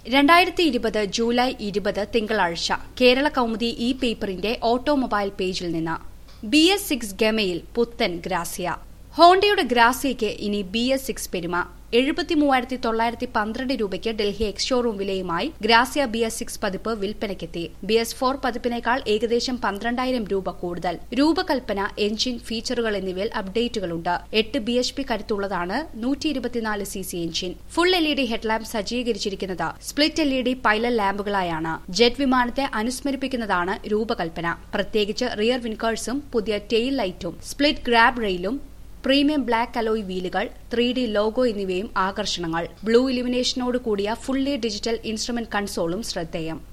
രണ്ടായിരത്തി ഇരുപത് ജൂലൈ ഇരുപത് തിങ്കളാഴ്ച കേരള കൗമുദി ഇ പേപ്പറിന്റെ ഓട്ടോമൊബൈൽ പേജിൽ നിന്ന് ബി എസ് സിക്സ് ഗമയിൽ പുത്തൻ ഗ്രാസിയ ഹോണ്ടയുടെ ഗ്രാസിയയ്ക്ക് ഇനി ബി എസ് സിക്സ് പെരുമ എഴുപത്തി മൂവായിരത്തി തൊള്ളായിരത്തി പന്ത്രണ്ട് രൂപയ്ക്ക് ഡൽഹി എക്സ് ഷോറൂം വിലയുമായി ഗ്രാസിയ ബി എസ് സിക്സ് പതിപ്പ് വിൽപ്പനയ്ക്കെത്തി ബി എസ് ഫോർ പതിപ്പിനേക്കാൾ ഏകദേശം പന്ത്രണ്ടായിരം രൂപ കൂടുതൽ രൂപകൽപ്പന എഞ്ചിൻ ഫീച്ചറുകൾ എന്നിവയിൽ അപ്ഡേറ്റുകളുണ്ട് എട്ട് ബി എച്ച് പി കരുത്തുള്ളതാണ് നൂറ്റി ഇരുപത്തിനാല് C C engine full L E D headlamp സജ്ജീകരിച്ചിരിക്കുന്നത് split L E D pilot ലാമ്പുകളായാണ് ജെറ്റ് വിമാനത്തെ അനുസ്മരിപ്പിക്കുന്നതാണ് രൂപകൽപ്പന പ്രത്യേകിച്ച് റിയർ വിൻകേഴ്സും പുതിയ ടെയിൽ ലൈറ്റും സ്പ്ലിറ്റ് ഗ്രാബ് റെയിലും പ്രീമിയം ബ്ലാക്ക് അലോയ് വീലുകൾ ത്രീ ഡി ലോഗോ എന്നിവയും ആകർഷണങ്ങൾ ബ്ലൂ ഇലിമിനേഷനോട് കൂടിയ ഫുള്ളി ഡിജിറ്റൽ ഇൻസ്ട്രുമെന്റ് കൺസോളും ശ്രദ്ധേയം